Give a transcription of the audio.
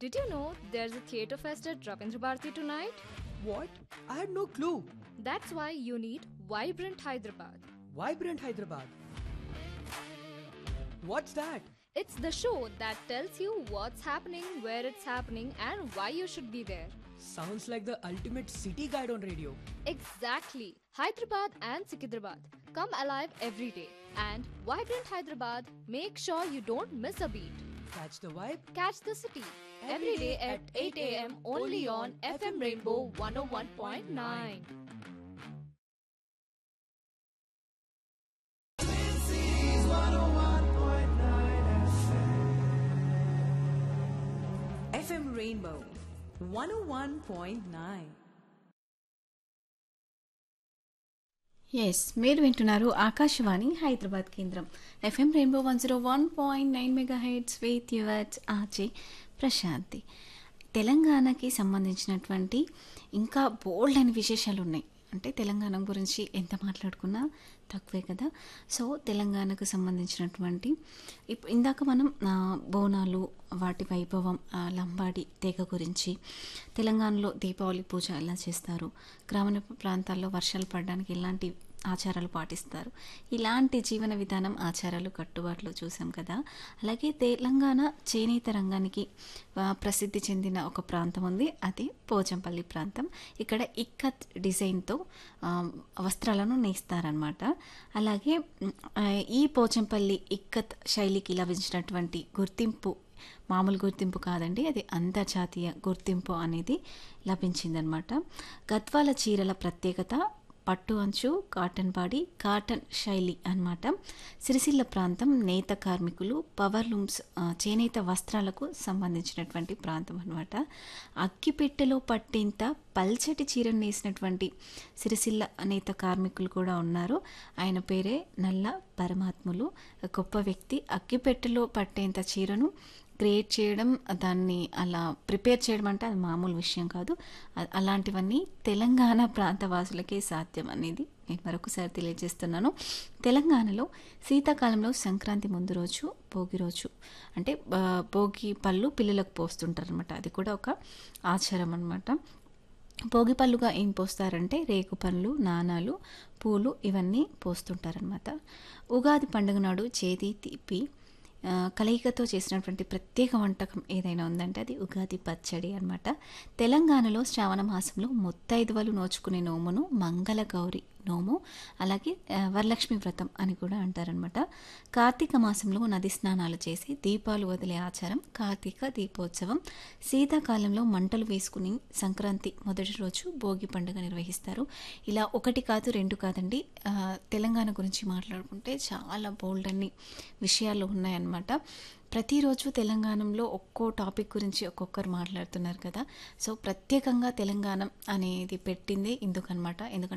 Did you know there's a theatre fest at Ravindra Bharati tonight? What? I had no clue. That's why you need Vibrant Hyderabad. Vibrant Hyderabad. What's that? It's the show that tells you what's happening, where it's happening, and why you should be there. Sounds like the ultimate city guide on radio. Exactly. Hyderabad and Sikidrabad. Come alive every day. And Vibrant Hyderabad, make sure you don't miss a beat. Catch the vibe. Catch the city every day at 8 a.m. only on FM Rainbow 101.9. FM Rainbow 101.9. Yes మీరు వింటున్నారు ఆకాశవాణి హైదరాబాద్ కేంద్రం FM Rainbow one zero one point nine megahertz with yours RJ Prashanthi తెలంగాణకి సంబంధించినటువంటి ఇంకా బోల్డ్ అని విశేషాలు ఉన్నాయి అంటే తెలంగాణ గురించి ఎంత మాట్లాడుకున్నా తక్కువే కదా సో తెలంగాణకు సంబంధించినటువంటి ఇప్ ఇందాక మనం ఆ, బోనాలు వాటి వైభవం ఆ, లంబాడి తెగ గురించి తెలంగాణలో దీపావళి పూజ ఎలా చేస్తారు గ్రామీణ ప్రాంతాల్లో వర్షాలు పడడానికి ఎలాంటి ఆచారాలు పాటిస్తారు ఇలాంటి జీవన విధానం ఆచారాలు కట్టుబాట్లు చూసాం కదా అలాగే తెలంగాణ చేనేత రంగానికి ఆ, ప్రసిద్ధి చెందిన ఒక ప్రాంతం ఉంది అది పోచంపల్లి ప్రాంతం ఇక్కడ ఇక్కత్ డిజైన్తో ఆ, వస్త్రాలను నేస్తారనమాట అలాగే మ్, ఆ, ఈ పోచంపల్లి ఇక్కత్ శైలికి లభించినటువంటి గుర్తింపు మామూలు గుర్తింపు కాదండి అది అంతర్జాతీయ గుర్తింపు అనేది లభించిందనమాట గద్వాల చీరల ప్రత్యేకత పట్టు అంచు కాటన్ బాడీ కాటన్ శైలి అన్నమాట సిరిసిల్ల ప్రాంతం నేత కార్మికులు పవర్ లూమ్స్ ఆ, చేనేత వస్త్రాలకు సంబంధించినటువంటి ప్రాంతం అనమాట అగ్గిపెట్టెలో పట్టేంత పల్చటి చీరను నేసినటువంటి సిరిసిల్ల నేత కార్మికులు కూడా ఉన్నారు ఆయన పేరే నల్ల పరమాత్ములు గొప్ప వ్యక్తి అగ్గిపెట్టెలో పట్టేంత చీరను క్రియేట్ చేయడం దాన్ని అలా ప్రిపేర్ చేయడం అంటే అది మామూలు విషయం కాదు అ- అలాంటివన్నీ తెలంగాణ ప్రాంతవాసులకే సాధ్యం అనేది నేను మరొకసారి తెలియజేస్తున్నాను తెలంగాణలో శీతాకాలంలో సంక్రాంతి ముందు రోజు భోగి రోజు అంటే ఆ, భోగి పళ్ళు పిల్లలకు పోస్తుంటారు అనమాట అది కూడా ఒక ఆచారం అనమాట భోగి పళ్ళుగా ఏం పోస్తారంటే రేగు పండ్లు నాణాలు పూలు ఇవన్నీ పోస్తుంటారనమాట ఉగాది పండుగ నాడు చేతి తీపి ఆ, కలయికతో చేసినటువంటి ప్రత్యేక వంటకం ఏదైనా ఉందంటే అది ఉగాది పచ్చడి అన్నమాట తెలంగాణలో శ్రావణ మాసంలో ముత్తైదువలు నోచుకునే నోమును మంగళ గౌరి నోము అలాగే ఆ, వరలక్ష్మి వ్రతం అని కూడా అంటారనమాట కార్తీక మాసంలో నది స్నానాలు చేసి దీపాలు వదిలే ఆచారం కార్తీక దీపోత్సవం శీతాకాలంలో మంటలు వేసుకుని సంక్రాంతి మొదటి రోజు భోగి పండుగ నిర్వహిస్తారు ఇలా ఒకటి కాదు రెండు కాదండి ఆ, తెలంగాణ గురించి మాట్లాడుకుంటే చాలా బోల్డ్ అన్ని విషయాలు ఉన్నాయన్నమాట ప్రతిరోజు తెలంగాణలో ఒక్కో టాపిక్ గురించి ఒక్కొక్కరు మాట్లాడుతున్నారు కదా సో ప్రత్యేకంగా తెలంగాణ అనేది పెట్టిందే ఇందుకనమాట ఎందుకంటే